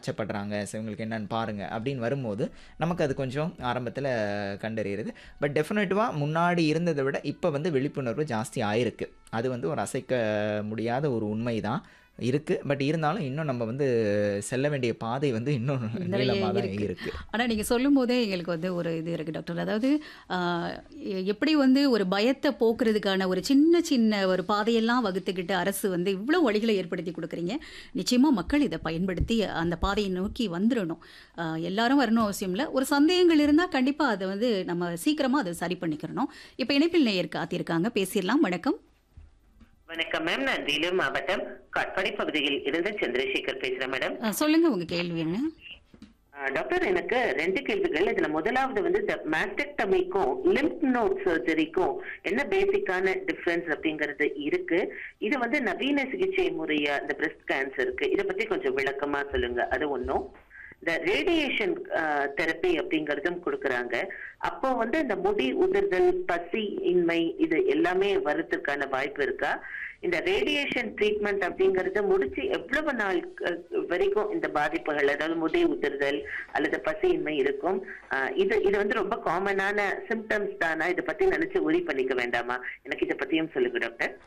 அச்சப்படுறாங்க so இவங்களுக்கு என்னன்னு பாருங்கள் அப்படின்னு வரும்போது நமக்கு அது கொஞ்சம் ஆரம்பத்தில் கண்டறியறது பட் டெஃபினட்டிவாக முன்னாடி இருந்ததை விட இப்போ வந்து விழிப்புணர்வு ஜாஸ்தி ஆயிருக்கு அது வந்து ஒரு அசைக்க முடியாத ஒரு உண்மை தான் இருக்குது பட் இருந்தாலும் இன்னும் நம்ம வந்து செல்ல வேண்டிய பாதை வந்து இன்னும் நிறைய நீளமாக தான் இருக்கு. இருக்குது ஆனால் நீங்கள் சொல்லும் போதே எங்களுக்கு வந்து ஒரு இது இருக்குது டாக்டர் அதாவது ஆஹ், எ- எப்படி வந்து ஒரு பயத்தை போக்குறதுக்கான ஒரு சின்ன சின்ன ஒரு பாதையெல்லாம் வகுத்துக்கிட்டு அரசு வந்து இவ்வளோ வழிகளை ஏற்படுத்தி கொடுக்குறீங்க நிச்சயமாக மக்கள் இதை பயன்படுத்தி அந்த பாதையை நோக்கி வந்துடணும் ஆஹ், எல்லாரும் வரணும் அவசியம் இல்லை ஒரு சந்தேகங்கள் இருந்தால் கண்டிப்பாக அதை வந்து நம்ம சீக்கிரமாக அதை சரி பண்ணிக்கிறணும் இப்போ இணைப்பில் நேயர் காத்திருக்காங்க பேசிடலாம் வணக்கம் வணக்கம் மேம் நான் வேலூர் மாவட்டம் காட்பாடி பகுதியில் இருந்து சந்திரசேகர் பேசுறேன் மேடம் ஆஹ், சொல்லுங்க உங்க கேள்வி என்ன ஆஹ் டாக்டர் எனக்கு ரெண்டு கேள்விகள் இதுல முதலாவது வந்து இந்த மாஸ்டெக்டமிக்கும் லிம்ப் நோட் சர்ஜரிக்கும் என்ன பேசிக்கான டிஃபரன்ஸ் அப்படிங்கிறது இருக்கு இது வந்து நவீன சிகிச்சை முறையா இந்த பிரஸ்ட் கேன்சருக்கு இதை பத்தி கொஞ்சம் விளக்கமா சொல்லுங்க அது ஒண்ணும் இந்த ரேடியேஷன் தெரப்பி அப்படிங்கறதும் கொடுக்கறாங்க அப்போ வந்து இந்த முடி உதிர்தல் பசி இன்மை இது எல்லாமே வரதுக்கான வாய்ப்பு இருக்கா இந்த ரேடியேஷன் ட்ரீட்மெண்ட் அப்படிங்கறது முடிச்சு எவ்வளவு நாள் அஹ், வரைக்கும் இந்த பாதிப்புகள் அதாவது முடி உதிர்தல் அல்லது பசியின்மை இருக்கும் அஹ், இது இது வந்து ரொம்ப காமனான சிம்டம்ஸ் தானா இதை பத்தி நினைச்சு உரி பண்ணிக்க வேண்டாமா எனக்கு இதை பத்தியும் சொல்லுங்க டாக்டர்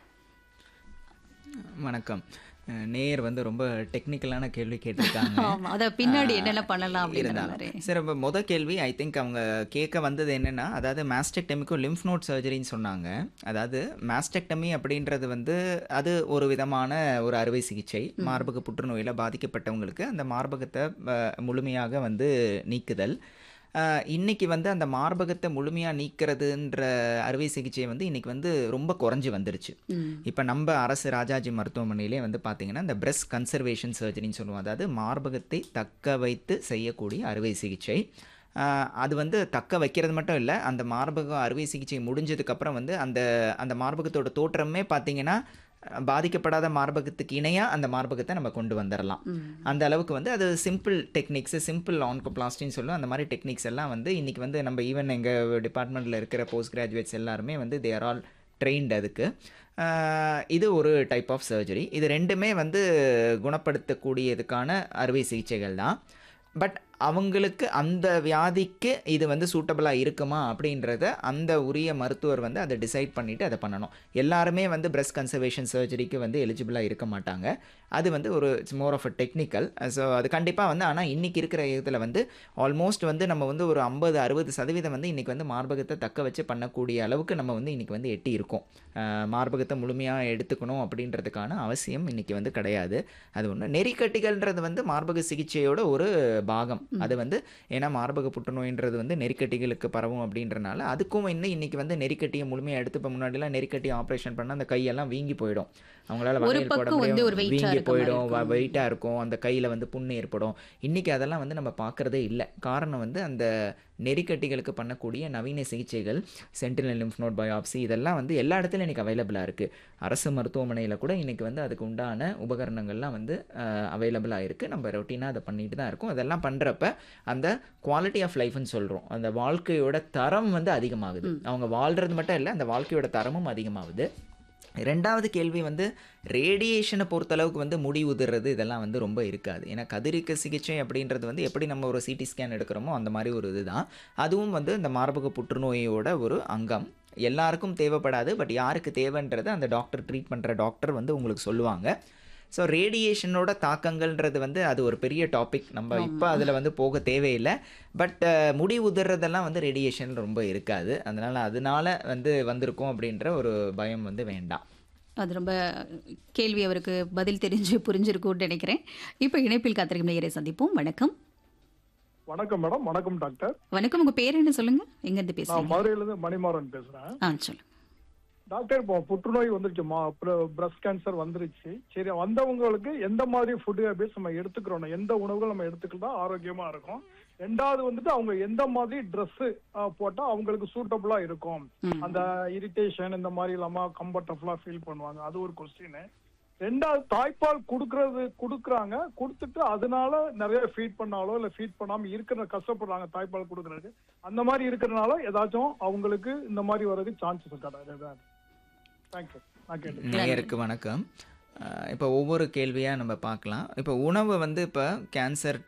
வணக்கம் அஹ் நேயர் வந்து ரொம்ப டெக்னிக்கலான கேள்வி கேட்டிருக்காங்க ஆமா அதை பின்னாடி என்னெல்லாம் பண்ணலாம் அப்படிங்கிற இருந்தாலும் மாதிரி சரி இப்போ முத கேள்வி ஐ திங்க் அவங்க கேட்க வந்தது என்னன்னா அதாவது மாஸ்டெக்டமிக்கும் லிம்ஃப் நோட் சர்ஜரின்னு சொன்னாங்க அதாவது மாஸ்டெக்டமி அப்படின்றது வந்து அது ஒரு விதமான ஒரு அறுவை சிகிச்சை மார்பக புற்றுநோயில் பாதிக்கப்பட்டவங்களுக்கு அந்த மார்பகத்தை அஹ், முழுமையாக வந்து நீக்குதல் அஹ், இன்னைக்கு வந்து அந்த மார்பகத்தை முழுமையாக நீக்கிறதுன்ற அறுவை சிகிச்சை வந்து இன்னைக்கு வந்து ரொம்ப குறைஞ்சு வந்துருச்சு ம். இப்போ நம்ம அரசு ராஜாஜி மருத்துவமனையிலே வந்து பார்த்தீங்கன்னா இந்த பிரஸ்ட் கன்சர்வேஷன் சர்ஜரின்னு சொல்லுவோம் அதாவது மார்பகத்தை தக்க வைத்து செய்யக்கூடிய அறுவை சிகிச்சை ஆஹ் அது வந்து தக்க வைக்கிறது மட்டும் இல்லை அந்த மார்பக அறுவை சிகிச்சை முடிஞ்சதுக்கப்புறம் வந்து அந்த அந்த மார்பகத்தோட தோற்றமே பார்த்தீங்கன்னா அஹ் பாதிக்கப்படாத மார்பகத்துக்கு இணையாக அந்த மார்பகத்தை நம்ம கொண்டு வந்துடலாம் ம். அந்த அளவுக்கு வந்து அது சிம்பிள் டெக்னிக்ஸ் சிம்பிள் ஆன்கோபிளாஸ்டின்னு சொல்லுவோம் அந்த மாதிரி டெக்னிக்ஸ் எல்லாம் வந்து இன்னைக்கு வந்து நம்ம ஈவன் எங்கள் டிபார்ட்மெண்ட்டில் இருக்கிற போஸ்ட் கிராஜுவேட்ஸ் எல்லாருமே வந்து தே ஆர் ஆல் ட்ரெயின்ட் அதுக்கு ஆஹ் இது ஒரு டைப் ஆஃப் சர்ஜரி இது ரெண்டுமே வந்து குணப்படுத்தக்கூடியதுக்கான அறுவை சிகிச்சைகள் தான் பட் அவங்களுக்கு அந்த வியாதிக்கு இது வந்து சூட்டபிளாக இருக்குமா அப்படின்றத அந்த உரிய மருத்துவர் வந்து அதை டிசைட் பண்ணிவிட்டு அதை பண்ணணும் எல்லாருமே வந்து பிரஸ்ட் கன்சர்வேஷன் சர்ஜரிக்கு வந்து எலிஜிபிளாக இருக்க மாட்டாங்க அது வந்து ஒரு it's more of a technical so அது கண்டிப்பாக வந்து ஆனால் இன்றைக்கி இருக்கிற இதில் வந்து ஆல்மோஸ்ட் வந்து நம்ம வந்து ஒரு ஐம்பது அறுபது சதவீதம் வந்து இன்றைக்கி வந்து மார்பகத்தை தக்க வச்சு பண்ணக்கூடிய அளவுக்கு நம்ம வந்து இன்றைக்கி வந்து எட்டி இருக்கோம் அஹ் மார்பகத்தை முழுமையாக எடுத்துக்கணும் அப்படின்றதுக்கான அவசியம் இன்றைக்கி வந்து கிடையாது அது ஒன்று நெறிக்கட்டிகள்ன்றது வந்து மார்பக சிகிச்சையோட ஒரு பாகம் அது வந்து ஏன்னா மார்பக புற்றுநோயின்றது வந்து நெறிக்கட்டிகளுக்கு பரவும் அப்படின்றனால அதுக்கும் இன்னும் இன்னைக்கு வந்து நெறிக்கட்டியை முழுமையாக எடுத்து இப்போ முன்னாடிலாம் நெறிக்கட்டி ஆப்ரேஷன் பண்ணால் அந்த கையெல்லாம் வீங்கி போயிடும் அவங்களால ஒரு வளையல் போட பக்கம் வந்து ஒரு முடியும் weight ஆ வீங்கி இருக்க மாதிரி போயிடும் இருக்கும். வெயிட்டாக இருக்கும் அந்த கையில் வந்து புண்ணு ஏற்படும் இன்றைக்கி அதெல்லாம் வந்து நம்ம பார்க்குறதே இல்லை காரணம் வந்து அந்த நெறிக்கட்டிகளுக்கு பண்ணக்கூடிய நவீன சிகிச்சைகள் சென்டினல் லிம்ஃப் நோட் பயாப்சி இதெல்லாம் வந்து எல்லா இடத்துலையும் இன்றைக்கி அவைலபிளாக இருக்குது அரசு மருத்துவமனையில் கூட இன்றைக்கி வந்து அதுக்கு உண்டான உபகரணங்கள்லாம் வந்து அவைலபிளாக இருக்குது நம்ம ரொட்டீனாக அதை பண்ணிட்டு தான் இருக்கோம் அதெல்லாம் பண்ணுறப்ப அந்த குவாலிட்டி ஆஃப் லைஃப்னு சொல்கிறோம் அந்த வாழ்க்கையோட தரம் வந்து அதிகமாகுது அவங்க வாழ்கிறது மட்டும் இல்லை அந்த வாழ்க்கையோட தரமும் அதிகமாகுது ரெண்டாவது கேள்வி வந்து ரேடியேஷனை பொறுத்தளவுக்கு வந்து முடி உதிர்றது இதெல்லாம் வந்து ரொம்ப இருக்காது ஏன்னா கதிரிக்க சிகிச்சை அப்படின்றது வந்து எப்படி நம்ம ஒரு சிடி ஸ்கேன் எடுக்கிறோமோ அந்த மாதிரி ஒரு இதுதான் அதுவும் வந்து இந்த மார்பக புற்றுநோயோட ஒரு அங்கம் எல்லாருக்கும் தேவைப்படாது பட் யாருக்கு தேவைன்றது அந்த டாக்டர் ட்ரீட் பண்ணுற டாக்டர் வந்து உங்களுக்கு சொல்லுவாங்க ஸோ ரேடியேஷனோட தாக்கங்கள்ன்றது வந்து அது ஒரு பெரிய டாபிக் நம்ம இப்போ அதில் வந்து போக தேவையில்லை பட் முடி உதிர்றதெல்லாம் வந்து ரேடியேஷன் ரொம்ப இருக்காது அதனால் அதனால வந்து வந்திருக்கும் அப்படின்ற ஒரு பயம் வந்து வேண்டாம் அது ரொம்ப கேள்வி அவருக்கு பதில் தெரிஞ்சு புரிஞ்சிருக்கும்னு நினைக்கிறேன் இப்போ இணைப்பில் காத்திருக்கும் நேயரை சந்திப்போம் வணக்கம் வணக்கம் மேடம் வணக்கம் டாக்டர் வணக்கம் உங்க பேர் என்ன சொல்லுங்க எங்க இருந்து நான் பேசுறீங்க மதுரையில இருந்து மணிமாறன் பேசுறேன் ஆ சொல்லுங்க டாக்டர் இப்போ புற்றுநோய் வந்துருச்சு பிரஸ்ட் கேன்சர் வந்துருச்சு சரி வந்தவங்களுக்கு எந்த மாதிரி ஃபுட் ஹேபிட்ஸ் நம்ம எடுத்துக்கிறோம் எந்த உணவுகள் நம்ம எடுத்துக்கிட்டா ஆரோக்கியமா இருக்கும் ரெண்டாவது வந்துட்டு அவங்க எந்த மாதிரி ட்ரெஸ் போட்டா அவங்களுக்கு சூட்டபுளா இருக்கும் ம். அந்த இரிட்டேஷன் இந்த மாதிரி இல்லாம கம்ஃபர்டபுளா ஃபீல் பண்ணுவாங்க அது ஒரு கொஸ்டின் ரெண்டாவது தாய்ப்பால் குடுக்கறது குடுக்குறாங்க கொடுத்துட்டு அதனால நிறைய ஃபீட் பண்ணாலோ இல்ல ஃபீட் பண்ணாம இருக்கிற கஷ்டப்படுறாங்க தாய்ப்பால் குடுக்கறதுக்கு அந்த மாதிரி இருக்கிறனால ஏதாச்சும் அவங்களுக்கு இந்த மாதிரி வர்றதுக்கு சான்சஸ் இருக்கா தேங்க்யூ நான் கேட்டேன் நேயருக்கு வணக்கம் அஹ் இப்போ ஒவ்வொரு கேள்வியாக நம்ம பார்க்கலாம் இப்போ உணவு வந்து இப்போ கேன்சர்